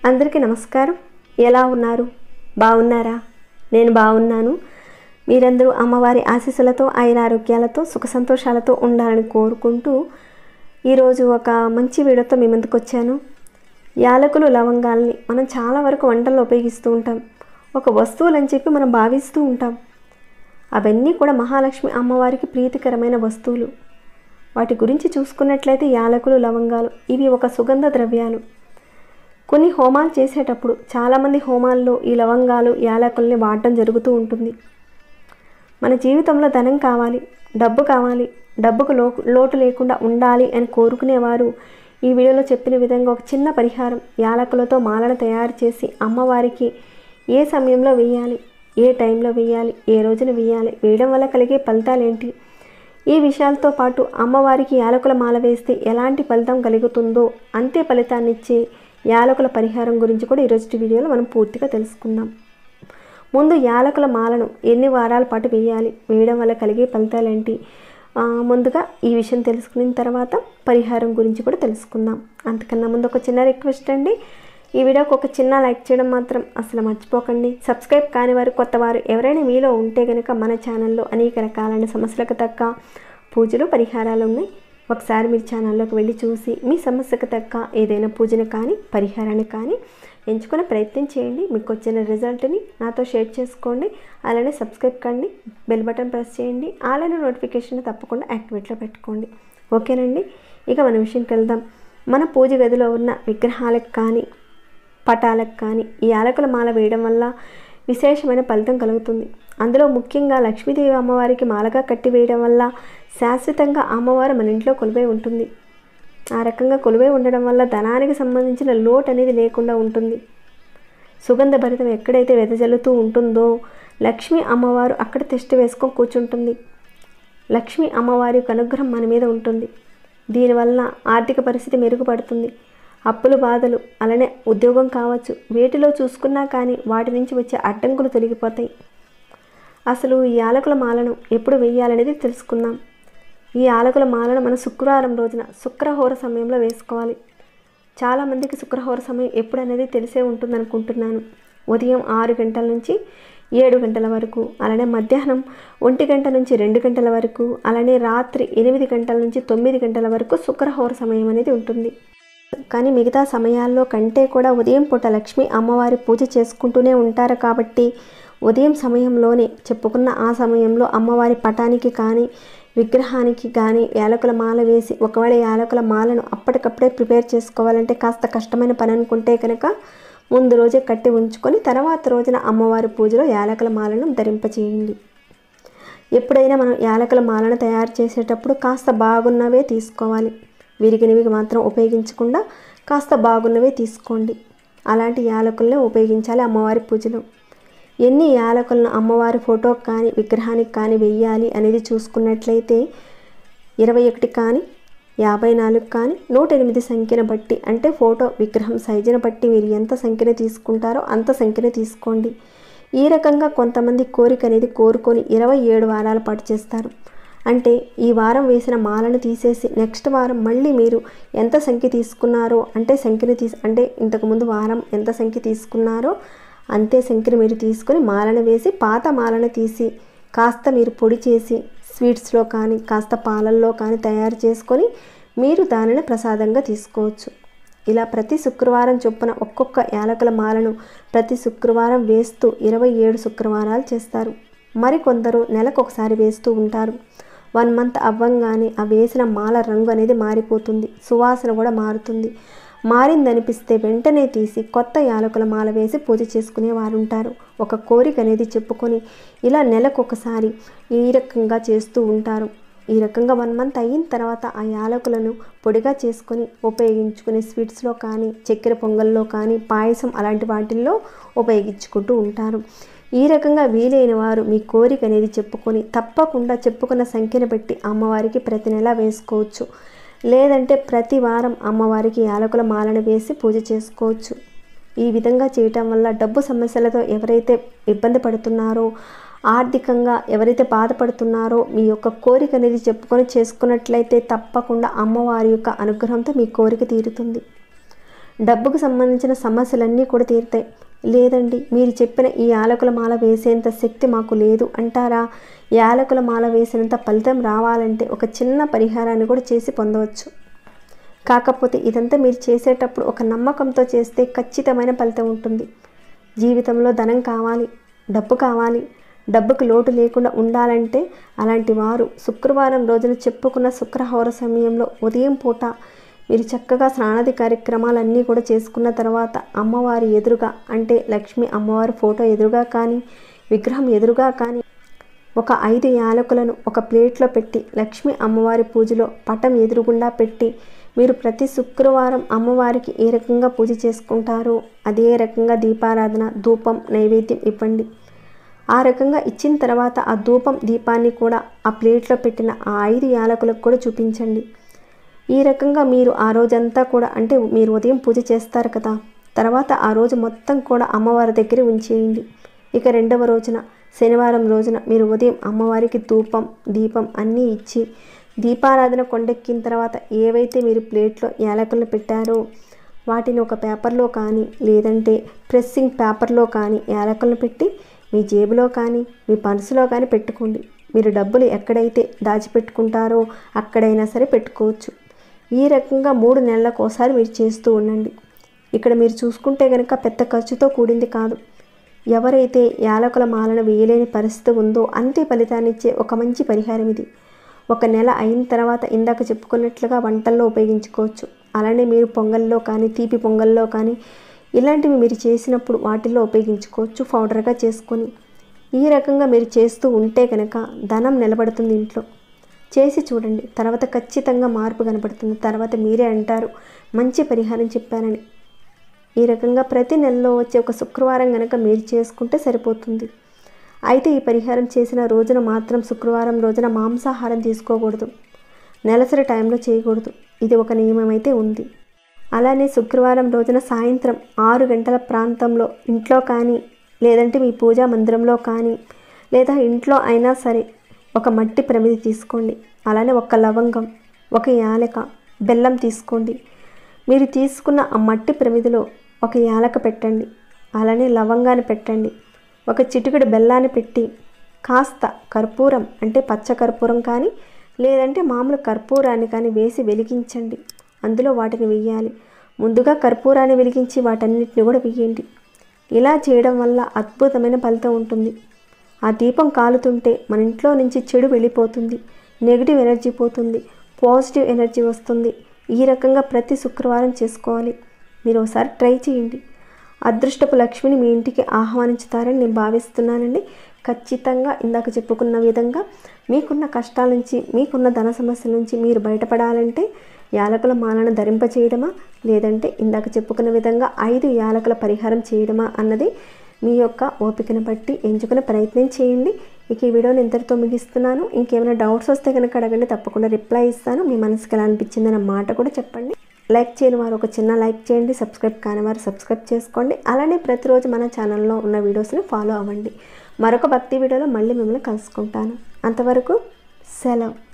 అందరికీ నమస్కారం ఎలా ఉన్నారు బాగున్నారా నేను బాగున్నాను మీరందరూ అమ్మవారి ఆశీస్సులతో ఆయురారోగ్యాలతో సుఖ సంతోషాలతో ఉండాలని కోరుకుంటూ ఈరోజు ఒక మంచి వీడియోతో మీ ముందుకు వచ్చాను యాలకులు లవంగాల్ని మనం చాలా వరకు వంటల్లో ఉపయోగిస్తూ ఉంటాం ఒక వస్తువులు అని చెప్పి మనం భావిస్తూ ఉంటాం అవన్నీ కూడా మహాలక్ష్మి అమ్మవారికి ప్రీతికరమైన వస్తువులు వాటి గురించి చూసుకున్నట్లయితే యాలకులు లవంగాలు ఇవి ఒక సుగంధ ద్రవ్యాలు కొన్ని హోమాలు చేసేటప్పుడు చాలామంది హోమాల్లో ఈ లవంగాలు యాలకుల్ని వాడటం జరుగుతూ ఉంటుంది మన జీవితంలో ధనం కావాలి డబ్బు కావాలి డబ్బుకు లో లోటు లేకుండా ఉండాలి అని కోరుకునేవారు ఈ వీడియోలో చెప్పిన విధంగా ఒక చిన్న పరిహారం యాలకులతో మాలను తయారు చేసి అమ్మవారికి ఏ సమయంలో వేయాలి ఏ టైంలో వేయాలి ఏ రోజున వేయాలి వేయడం వల్ల కలిగే ఫలితాలు ఏంటి ఈ విషయాలతో పాటు అమ్మవారికి యాలకుల మాల వేస్తే ఎలాంటి ఫలితం కలుగుతుందో అంతే ఫలితాన్ని ఇచ్చే యాలకుల పరిహారం గురించి కూడా ఈరోజు వీడియోలో మనం పూర్తిగా తెలుసుకుందాం ముందు యాలకుల మాలను ఎన్ని వారాల పాటు వేయాలి వేయడం వల్ల కలిగే ఫలితాలు ఏంటి ఆ, ముందుగా ఈ విషయం తెలుసుకున్న తర్వాత పరిహారం గురించి కూడా తెలుసుకుందాం అంతకన్నా ముందు ఒక చిన్న రిక్వెస్ట్ అండి ఈ వీడియోకి ఒక చిన్న లైక్ చేయడం మాత్రం అసలు మర్చిపోకండి సబ్స్క్రైబ్ కాని వారు కొత్త వారు ఎవరైనా మీలో ఉంటే కనుక మన ఛానల్లో అనేక రకాలైన సమస్యలకు తగ్గ పూజలు పరిహారాలు ఉన్నాయి ఒకసారి మీరు ఛానల్లోకి వెళ్ళి చూసి మీ సమస్యకు తగ్గ ఏదైనా పూజను కానీ పరిహారాన్ని కానీ ఎంచుకునే ప్రయత్నం చేయండి మీకు వచ్చిన రిజల్ట్ని నాతో షేర్ చేసుకోండి అలానే సబ్స్క్రైబ్ కండి బెల్ బటన్ ప్రెస్ చేయండి అలానే నోటిఫికేషన్ తప్పకుండా యాక్టివేట్లో పెట్టుకోండి ఓకేనండి ఇక మన విషయంకి వెళ్దాం మన పూజ గదిలో ఉన్న విగ్రహాలకు కానీ పటాలకు కానీ ఈ యాలకుల మాల వేయడం వల్ల విశేషమైన ఫలితం కలుగుతుంది అందులో ముఖ్యంగా లక్ష్మీదేవి అమ్మవారికి మాలగా కట్టి వేయడం వల్ల శాశ్వతంగా అమ్మవారు మన ఇంట్లో కొలువై ఉంటుంది ఆ రకంగా కొలువై ఉండడం వల్ల ధనానికి సంబంధించిన లోటు అనేది లేకుండా ఉంటుంది సుగంధ భరితం ఎక్కడైతే వెదజల్లుతూ ఉంటుందో లక్ష్మీ అమ్మవారు అక్కడ తిష్టి వేసుకొని కూర్చుంటుంది లక్ష్మీ అమ్మవారి యొక్క అనుగ్రహం మన మీద ఉంటుంది దీనివల్ల ఆర్థిక పరిస్థితి మెరుగుపడుతుంది అప్పులు బాధలు అలానే ఉద్యోగం కావచ్చు వేటిలో చూసుకున్నా కానీ వాటి నుంచి వచ్చే అడ్డంకులు తొలగిపోతాయి అసలు ఈ యాలకుల మాలను ఎప్పుడు వెయ్యాలనేది తెలుసుకుందాం ఈ యాలకుల మాలను మనం శుక్రవారం రోజున శుక్రహోర సమయంలో వేసుకోవాలి చాలామందికి శుక్రహోర సమయం ఎప్పుడు అనేది తెలిసే ఉంటుంది అనుకుంటున్నాను ఉదయం ఆరు గంటల నుంచి ఏడు గంటల వరకు అలానే మధ్యాహ్నం ఒంటి గంట నుంచి రెండు గంటల వరకు అలానే రాత్రి ఎనిమిది గంటల నుంచి తొమ్మిది గంటల వరకు శుక్రహోర సమయం అనేది ఉంటుంది కానీ మిగతా సమయాల్లో కంటే కూడా ఉదయం పూట లక్ష్మి అమ్మవారి పూజ చేసుకుంటూనే ఉంటారు కాబట్టి ఉదయం సమయంలోనే చెప్పుకున్న ఆ సమయంలో అమ్మవారి పటానికి కానీ విగ్రహానికి కానీ యాలకుల మాల వేసి ఒకవేళ యాలకుల మాలను అప్పటికప్పుడే ప్రిపేర్ చేసుకోవాలంటే కాస్త కష్టమైన పని అనుకుంటే కనుక ముందు రోజే కట్టి ఉంచుకొని తర్వాత రోజున అమ్మవారి పూజలో యాలకుల మాలను ధరింపచేయండి ఎప్పుడైనా మనం యాలకుల మాలను తయారు చేసేటప్పుడు కాస్త బాగున్నవే తీసుకోవాలి విరిగినవి మాత్రం ఉపయోగించకుండా కాస్త బాగున్నవే తీసుకోండి అలాంటి యాలకులనే ఉపయోగించాలి అమ్మవారి పూజలో ఎన్ని యాలకులను అమ్మవారి ఫోటోకి కానీ విగ్రహానికి కానీ వెయ్యాలి అనేది చూసుకున్నట్లయితే ఇరవై ఒకటి కానీ యాభై నాలుగు కానీ నూట ఎనిమిది సంఖ్యను బట్టి అంటే ఫోటో విగ్రహం సైజును బట్టి మీరు ఎంత సంఖ్యను తీసుకుంటారో అంత సంఖ్యను తీసుకోండి ఈ రకంగా కొంతమంది కోరిక అనేది కోరుకొని ఇరవై ఏడు వారాల పాటు చేస్తారు అంటే ఈ వారం వేసిన మాలను తీసేసి నెక్స్ట్ వారం మళ్ళీ మీరు ఎంత సంఖ్య తీసుకున్నారో అంటే సంఖ్యను తీసి అంటే ఇంతకుముందు వారం ఎంత సంఖ్య తీసుకున్నారో అంతే సంఖ్యను మీరు తీసుకొని మాలను వేసి పాత మాలను తీసి కాస్త మీరు పొడి చేసి స్వీట్స్లో కానీ కాస్త పాలల్లో కానీ తయారు చేసుకొని మీరు దానిని ప్రసాదంగా తీసుకోవచ్చు ఇలా ప్రతి శుక్రవారం చొప్పున ఒక్కొక్క యాలకుల మాలను ప్రతి శుక్రవారం వేస్తూ ఇరవై ఏడు శుక్రవారాలు చేస్తారు మరికొందరు నెలకు ఒకసారి వేస్తూ ఉంటారు వన్ మంత్ అవ్వంగానే ఆ వేసిన మాల రంగు అనేది మారిపోతుంది సువాసన కూడా మారుతుంది మారిందనిపిస్తే వెంటనే తీసి కొత్త యాలకుల మాల వేసి పూజ చేసుకునే వారు ఉంటారు ఒక కోరిక అనేది చెప్పుకొని ఇలా నెలకు ఒకసారి ఈ రకంగా చేస్తూ ఉంటారు ఈ రకంగా వన్ మంత్ అయిన తర్వాత ఆ యాలకులను పొడిగా చేసుకొని ఉపయోగించుకునే స్వీట్స్లో కానీ చక్కెర పొంగల్లో కానీ పాయసం అలాంటి వాటిల్లో ఉపయోగించుకుంటూ ఉంటారు ఈ రకంగా వీలైన వారు మీ కోరిక అనేది చెప్పుకొని తప్పకుండా చెప్పుకున్న సంఖ్యను బట్టి అమ్మవారికి ప్రతి నెల వేసుకోవచ్చు లేదంటే ప్రతి వారం అమ్మవారికి యాలకుల మాలను వేసి పూజ చేసుకోవచ్చు ఈ విధంగా చేయటం వల్ల డబ్బు సమస్యలతో ఎవరైతే ఇబ్బంది పడుతున్నారో ఆర్థికంగా ఎవరైతే బాధపడుతున్నారో మీ యొక్క కోరిక అనేది చెప్పుకొని చేసుకున్నట్లయితే తప్పకుండా అమ్మవారి యొక్క అనుగ్రహంతో మీ కోరిక తీరుతుంది డబ్బుకు సంబంధించిన సమస్యలన్నీ కూడా తీరుతాయి లేదండి మీరు చెప్పిన ఈ యాలకుల మాల వేసేంత శక్తి మాకు లేదు అంటారా యాలకుల మాల వేసినంత ఫలితం రావాలంటే ఒక చిన్న పరిహారాన్ని కూడా చేసి పొందవచ్చు కాకపోతే ఇదంతా మీరు చేసేటప్పుడు ఒక నమ్మకంతో చేస్తే ఖచ్చితమైన ఫలితం ఉంటుంది జీవితంలో ధనం కావాలి డబ్బు కావాలి డబ్బుకు లోటు లేకుండా ఉండాలంటే అలాంటి వారు శుక్రవారం రోజున చెప్పుకున్న శుక్రహౌర సమయంలో ఉదయం పూట మీరు చక్కగా స్నానాది కార్యక్రమాలన్నీ కూడా చేసుకున్న తర్వాత అమ్మవారి ఎదురుగా అంటే లక్ష్మి అమ్మవారి ఫోటో ఎదురుగా కానీ విగ్రహం ఎదురుగా కానీ ఒక ఐదు యాలకులను ఒక ప్లేట్లో పెట్టి లక్ష్మి అమ్మవారి పూజలో పటం ఎదురుగుండా పెట్టి మీరు ప్రతి శుక్రవారం అమ్మవారికి ఏ రకంగా పూజ చేసుకుంటారో అదే రకంగా దీపారాధన ధూపం నైవేద్యం ఇవ్వండి ఆ రకంగా ఇచ్చిన తర్వాత ఆ ధూపం దీపాన్ని కూడా ఆ ప్లేట్లో పెట్టిన ఆ ఐదు యాలకులకు కూడా చూపించండి ఈ రకంగా మీరు ఆ రోజంతా కూడా అంటే మీరు ఉదయం పూజ చేస్తారు కదా తర్వాత ఆ రోజు మొత్తం కూడా అమ్మవారి దగ్గర ఉంచేయండి ఇక రెండవ రోజున శనివారం రోజున మీరు ఉదయం అమ్మవారికి ధూపం దీపం అన్నీ ఇచ్చి దీపారాధన కొండెక్కిన తర్వాత ఏవైతే మీరు ప్లేట్లో యాలకులను పెట్టారో వాటిని ఒక పేపర్లో కానీ లేదంటే ప్రెస్సింగ్ పేపర్లో కానీ యాలకులను పెట్టి మీ జేబులో కానీ మీ పర్సులో కానీ పెట్టుకోండి మీరు డబ్బులు ఎక్కడైతే దాచిపెట్టుకుంటారో అక్కడైనా సరే పెట్టుకోవచ్చు ఈ రకంగా మూడు నెలలకు ఒకసారి మీరు చేస్తూ ఉండండి ఇక్కడ మీరు చూసుకుంటే కనుక పెద్ద ఖర్చుతో కూడింది కాదు ఎవరైతే యాలకుల మాలను వేయలేని పరిస్థితి ఉందో అంతే ఫలితాన్ని ఇచ్చే ఒక మంచి పరిహారం ఇది ఒక నెల అయిన తర్వాత ఇందాక చెప్పుకున్నట్లుగా వంటల్లో ఉపయోగించుకోవచ్చు అలానే మీరు పొంగల్లో కానీ తీపి పొంగల్లో కానీ ఇలాంటివి మీరు చేసినప్పుడు వాటిల్లో ఉపయోగించుకోవచ్చు పౌడర్గా చేసుకొని ఈ రకంగా మీరు చేస్తూ ఉంటే కనుక ధనం నిలబడుతుంది ఇంట్లో చేసి చూడండి తర్వాత ఖచ్చితంగా మార్పు కనబడుతుంది తర్వాత మీరే అంటారు మంచి పరిహారం చెప్పానని ఈ రకంగా ప్రతి నెలలో వచ్చే ఒక శుక్రవారం కనుక మీరు చేసుకుంటే సరిపోతుంది అయితే ఈ పరిహారం చేసిన రోజున మాత్రం శుక్రవారం రోజున మాంసాహారం తీసుకోకూడదు నెలసరి టైంలో చేయకూడదు ఇది ఒక నియమం అయితే ఉంది అలానే శుక్రవారం రోజున సాయంత్రం ఆరు గంటల ప్రాంతంలో ఇంట్లో కానీ లేదంటే మీ పూజా మందిరంలో కానీ లేదా ఇంట్లో అయినా సరే ఒక మట్టి ప్రమిది తీసుకోండి అలానే ఒక లవంగం ఒక యాలక బెల్లం తీసుకోండి మీరు తీసుకున్న ఆ మట్టి ప్రమిదిలో ఒక యాలక పెట్టండి అలానే లవంగాన్ని పెట్టండి ఒక చిటికెడు బెల్లాన్ని పెట్టి కాస్త కర్పూరం అంటే పచ్చ కర్పూరం కానీ లేదంటే మామూలు కర్పూరాన్ని కానీ వేసి వెలిగించండి అందులో వాటిని వెయ్యాలి ముందుగా కర్పూరాన్ని వెలిగించి వాటన్నిటిని కూడా వెయ్యండి ఇలా చేయడం వల్ల అద్భుతమైన ఫలితం ఉంటుంది ఆ దీపం కాలుతుంటే మన ఇంట్లో నుంచి చెడు వెళ్ళిపోతుంది నెగిటివ్ ఎనర్జీ పోతుంది పాజిటివ్ ఎనర్జీ వస్తుంది ఈ రకంగా ప్రతి శుక్రవారం చేసుకోవాలి మీరు ఒకసారి ట్రై చేయండి అదృష్టపు లక్ష్మిని మీ ఇంటికి ఆహ్వానించుతారని నేను భావిస్తున్నానండి ఖచ్చితంగా ఇందాక చెప్పుకున్న విధంగా మీకున్న కష్టాల నుంచి మీకున్న ధన సమస్యల నుంచి మీరు బయటపడాలంటే యాలకుల మాలను ధరింపచేయడమా లేదంటే ఇందాక చెప్పుకున్న విధంగా ఐదు యాలకుల పరిహారం చేయడమా అన్నది మీ యొక్క ఓపికను బట్టి ఎంచుకునే ప్రయత్నం చేయండి ఇక ఈ వీడియోని ఇంతటితో ముగిస్తున్నాను ఇంకేమైనా డౌట్స్ వస్తే కనుక అడగండి తప్పకుండా రిప్లై ఇస్తాను మీ మనసుకి ఎలా అనిపించింది అన్న మాట కూడా చెప్పండి లైక్ చేయని వారు ఒక చిన్న లైక్ చేయండి సబ్స్క్రైబ్ కాని వారు సబ్స్క్రైబ్ చేసుకోండి అలానే ప్రతిరోజు మన ఛానల్లో ఉన్న వీడియోస్ని ఫాలో అవ్వండి మరొక భక్తి వీడియోలో మళ్ళీ మిమ్మల్ని కలుసుకుంటాను అంతవరకు సెలవు